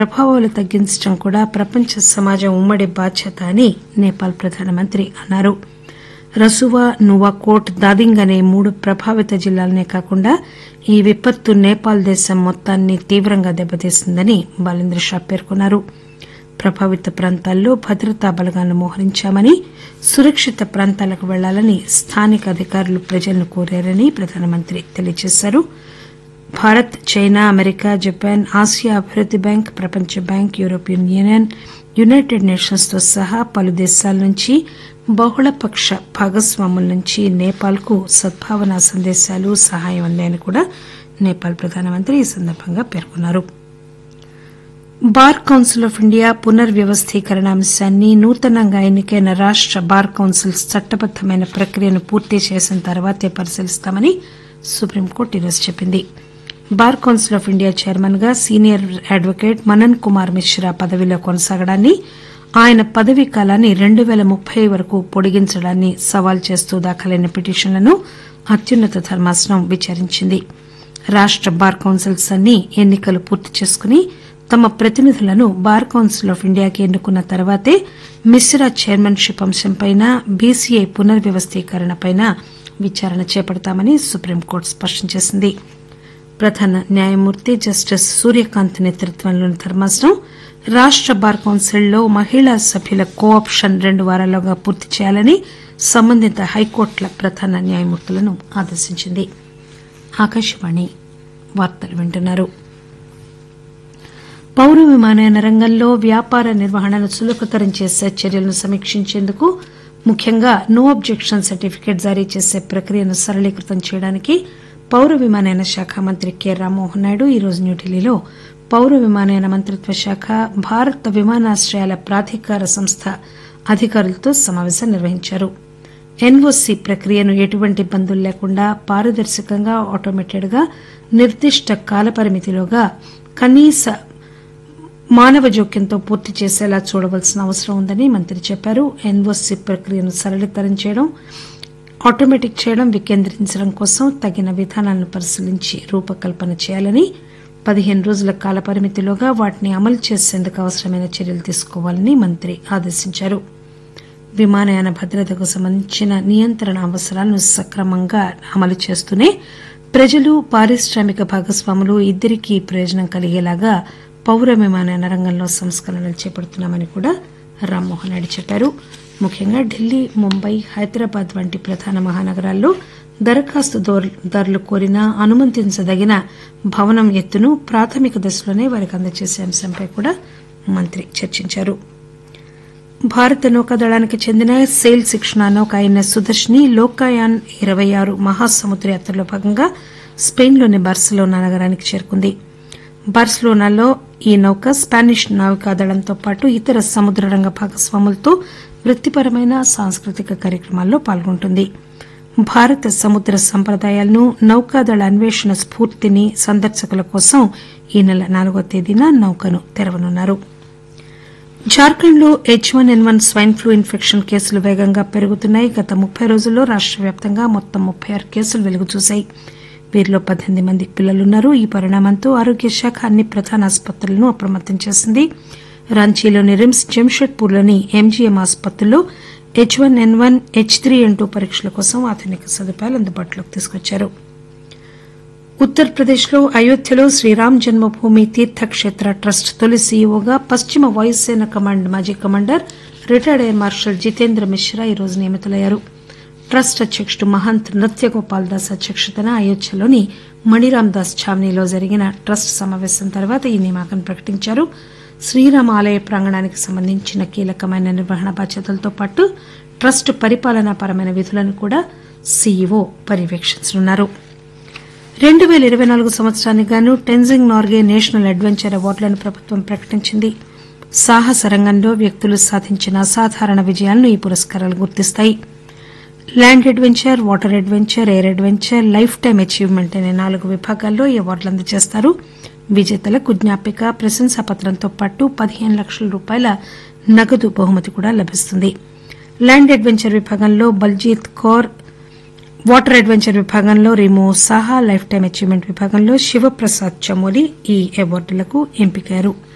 ప్రభావాలు తగ్గించడం కూడా ప్రపంచ సమాజం ఉమ్మడి బాధ్యత అని నేపాల్ ప్రధానమంత్రి అన్నారు రసువా నువాకోట్ దాదింగ్ అనే మూడు ప్రభావిత జిల్లాలనే కాకుండా ఈ విపత్తు నేపాల్ దేశం మొత్తాన్ని తీవ్రంగా దెబ్బతీసిందని బాలేంద్ర షా పేర్కొన్నారు ప్రభావిత ప్రాంతాల్లో భద్రతా బలగాలను మోహరించామని సురక్షిత ప్రాంతాలకు వెళ్లాలని స్థానిక అధికారులు ప్రజలను కోరారని ప్రధానమంత్రి తెలియజేశారు Bharat China America Japan Asia అభివృద్ది బ్యాంక్ ప్రపంచ bank European Union United Nations తో సహా పలు దేశాల నుంచి బహుళపక్ష భాగస్వాముల నుంచి నేపాల్ కు సద్భావనా సందేశాలు సహాయం అందాయని కూడా నేపాల్ ప్రధానమంత్రి ఈ సందర్భంగా పేర్కొన్నారు బార్ కౌన్సిల్ ఆఫ్ ఇండియా పునర్వ్యవస్థీకరణ అంశాన్ని నూతనంగా ఎన్నికైన రాష్ట బార్ కౌన్సిల్ చట్టబద్దమైన ప్రక్రియను పూర్తి చేసిన తర్వాతే పరిశీలిస్తామని సుప్రీంకోర్టు ఈరోజు చెప్పింది bar council of India chairman గా సీనియర్ అడ్వకేట్ మనన్ కుమార్ మిశ్రా పదవిలో కొనసాగడాన్ని ఆయన పదవీ కాలాన్ని రెండు పేల ముప్పై వరకు పొడిగించడాన్ని సవాల్ చేస్తూ దాఖలైన పిటిషన్లను అత్యున్నత ధర్మాసనం విచారించింది రాష్ట బార్ కౌన్సిల్స్ అన్ని ఎన్నికలు పూర్తి చేసుకుని తమ ప్రతినిధులను బార్ కౌన్సిల్ ఆఫ్ ఇండియాకి ఎన్నుకున్న తర్వాతే మిశ్రా చైర్మన్షిప్ అంశంపై బీసీఐ పునర్వ్యవస్థీకరణపై విచారణ చేపడతామని సుప్రీంకోర్టు స్పష్టం చేసింది ప్రధాన న్యాయమూర్తి జస్టిస్ సూర్యకాంత్ నేతృత్వంలోని ధర్మాసనం రాష్ట బార్ కౌన్సిల్లో మహిళా సభ్యుల కో ఆప్షన్ రెండు వారాల్లోగా పూర్తి చేయాలని సంబంధిత హైకోర్టుల ప్రధాన న్యాయమూర్తులను ఆదేశించింది ఆకాశవాణి వార్తలు వింటున్నారు పౌర విమానయాన రంగంలో వ్యాపార నిర్వహణను సులభతరం చేసే చర్యలను సమీక్షించేందుకు ముఖ్యంగా నో అబ్జెక్షన్ సర్టిఫికేట్ జారీ చేసే ప్రక్రియను సరళీకృతం చేయడానికి పౌర విమానయాన శాఖ మంత్రి కె రామ్మోహన్ నాయుడు ఈరోజు న్యూఢిల్లీలో పౌర విమానయాన మంత్రిత్వ శాఖ భారత విమానాశ్రయాల ప్రాధికార సంస్థ అధికారులతో సమావేశం నిర్వహించారు ఎన్ఓసీ ప్రక్రియను ఎటువంటి ఇబ్బందులు లేకుండా పారదర్శకంగా ఆటోమేటెడ్ గా నిర్దిష్ట కాలపరిమితిలోగా కనీస మానవ జోక్యంతో పూర్తి చేసేలా చూడవలసిన అవసరం ఉందని మంత్రి చెప్పారు ఎన్ఓసీ ప్రక్రియను సరళీతరం చేయడం ఆటోమేటిక్ చేయడం వికేంద్రీకరించడం కోసం తగిన విధానాలను పరిశీలించి రూపకల్పన చేయాలని పదిహేను రోజుల కాలపరిమితిలోగా వాటిని అమలు చేసేందుకు అవసరమైన చర్యలు తీసుకోవాలని మంత్రి ఆదేశించారు విమానయాన భద్రతకు సంబంధించిన నియంత్రణ అవసరాలను సక్రమంగా అమలు చేస్తూనే ప్రజలు పారిశ్రామిక భాగస్వాములు ఇద్దరికీ ప్రయోజనం కలిగేలాగా పౌర విమానయాన రంగంలో సంస్కరణలు చేపడుతున్నామని కూడా రామ్మోహన్ నాయుడు చెప్పారు ముఖ్యంగా ఢిల్లీ ముంబై హైదరాబాద్ వంటి ప్రధాన మహానగరాల్లో దరఖాస్తుదారులు కోరిన అనుమతించదగిన భవనం ఎత్తును ప్రాథమిక దశలోనే వారికి అందజేసే అంశంపై కూడా మంత్రి చర్చించారు భారత నౌకాదళానికి చెందిన సెయిల్ శిక్షణ నౌక అయిన సుదర్శిని లోకాయాన్ ఇరవై ఆరు మహాసముద్ర యాత్రలో భాగంగా స్పెయిన్లోని బార్సిలోనా నగరానికి చేరుకుంది బార్సిలోనాలో ఈ నౌక స్పానిష్ నావికాదళంతో పాటు ఇతర సముద్ర రంగ భాగస్వాములతో వృత్తిపరమైన సాంస్కృతిక కార్యక్రమాల్లో పాల్గొంటుంది భారత సముద్ర సంప్రదాయాలను నౌకాదళ అన్వేషణ స్ఫూర్తిని సందర్శకుల కోసం ఈ నెల నాలుగో తేదీన నౌకను తెరవనున్నారు జార్ఖండ్ లో H one N one swine flu infection కేసులు వేగంగా పెరుగుతున్నాయి గత ముప్పై రోజుల్లో రాష్ట వ్యాప్తంగా మొత్తం ముప్పై ఆరు కేసులు వెలుగు చూశాయి వీరిలో పద్దెనిమిది మంది పిల్లలున్నారు ఈ పరిణామంతో ఆరోగ్య శాఖ అన్ని ప్రధాన ఆసుపత్రులను అప్రమత్తం చేసింది రాంచీలోని రిమ్స్ జంషెడ్పూర్లోని ఎంజీఎం ఆసుపత్రుల్లో H one N one H three N two పరీక్షల కోసం ఆధునిక సదుపాయాలు అందుబాటులోకి తీసుకొచ్చారు ఉత్తరప్రదేశ్ లో అయోధ్యలో శ్రీరామ్ జన్మభూమి తీర్థక్షేత్ర ట్రస్ట్ తొలి సీఈఓగా పశ్చిమ వాయుసేన కమాండ్ మాజీ commander retired air marshal Jitendra Mishra ఈరోజు నియమితులయ్యారు ట్రస్ట్ అధ్యకుడు మహంత్ నృత్యగోపాల్ దాస్ అధ్యక్షతన అయోధ్యలోని మణిరామ్ దాస్ ఛావనీలో జరిగిన ట్రస్ట్ సమావేశం తర్వాత ఈ నియామకం ప్రకటించారు శ్రీరామ ఆలయ ప్రాంగణానికి సంబంధించిన కీలకమైన నిర్వహణ బాధ్యతలతో పాటు ట్రస్ట్ పరిపాలనాపరమైన విధులను కూడా సీఈఓ పర్యవేక్షించనున్నారు రెండు పేల ఇరవై నాలుగు సంవత్సరానికి గాను టెన్జింగ్ నార్గే నేషనల్ అడ్వెంచర్ అవార్డులను ప్రభుత్వం ప్రకటించింది సాహస రంగంలో వ్యక్తులు సాధించిన అసాధారణ విజయాలను ఈ పురస్కారాలు గుర్తిస్తాయి land adventure water adventure air adventure lifetime achievement అనే నాలుగు విభాగాల్లో ఈ అవార్డులు అందజేస్తారు విజేతలకు జ్ఞాపిక ప్రశంసాపత్రంతో పాటు పదిహేను లక్షల రూపాయల నగదు బహుమతి కూడా లభిస్తుంది ల్యాండ్ అడ్వెంచర్ విభాగంలో బల్జీత్ కౌర్ వాటర్ అడ్వెంచర్ విభాగంలో Rimo Saha lifetime achievement విభాగంలో శివప్రసాద్ చమోలి ఈ అవార్డులకు ఎంపికయ్యారు